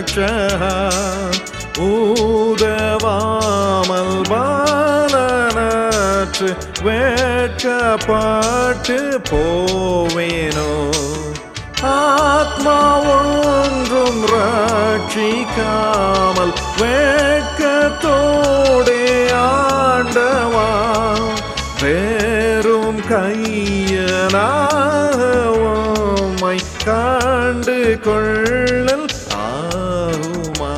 ரட்சகா ஊதவாமல் பாலனற்று வேட்கப்பட்டு போவேனோ ஆத்மா ஒன்றும் ரட்சிக்காமல் வேட்கத்தோடே ஆண்டவா வேறும் கையனாகவும்மை கண்டு கொள்ளல் ஆகுமா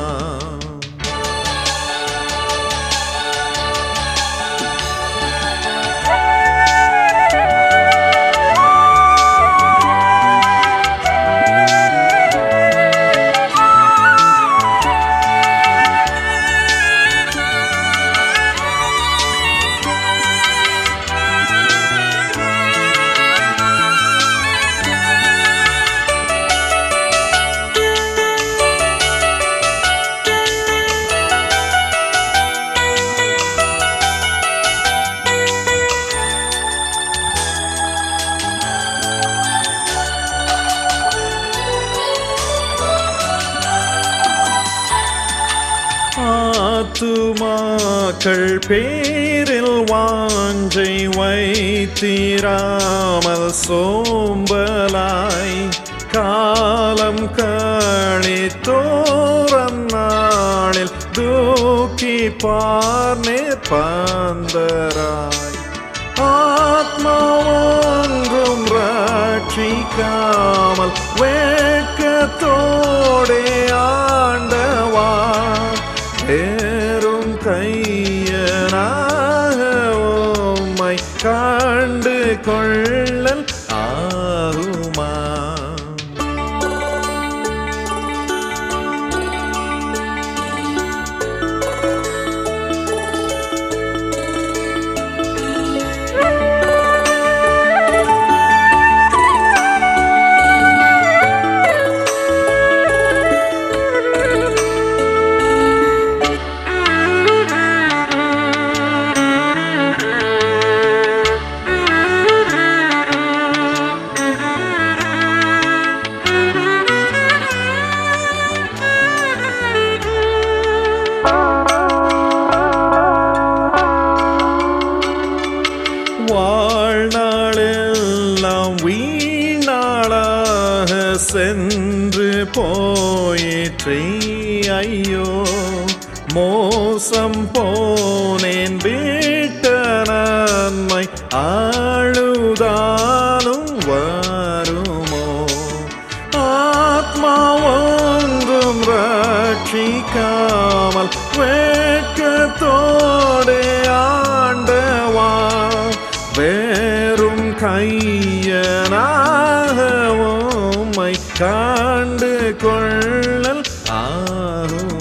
ஆத்துமாக்கள் பேரில் வாஞ்சை வைத்திராமல் சோம்பலாய் காலம் கழித்தோரம் நாளில் தூக்கி பார்னே பந்தராய் ஆத்மா ஒன்றும் ரட்சிக்காமல் வேட்கத்தோடே ஆண்டவா பேரும் கையனாக உம்மை கண்டு கொள்ளல் ஆகுமா வாழ்நாளெல்லாம் வீணாளாக சென்று போயிற்றே ஐயோ மோசம் போனேன் வீட்ட நன்மை ஆளுதானும் வருமோ ஆத்மா ஒன்றும் ரட்சிக்காமல் வேட்கத்தோடே ஆண்டவா வேறும் கையனாக உம்மை காண்டு கொள்ளல் ஆகும்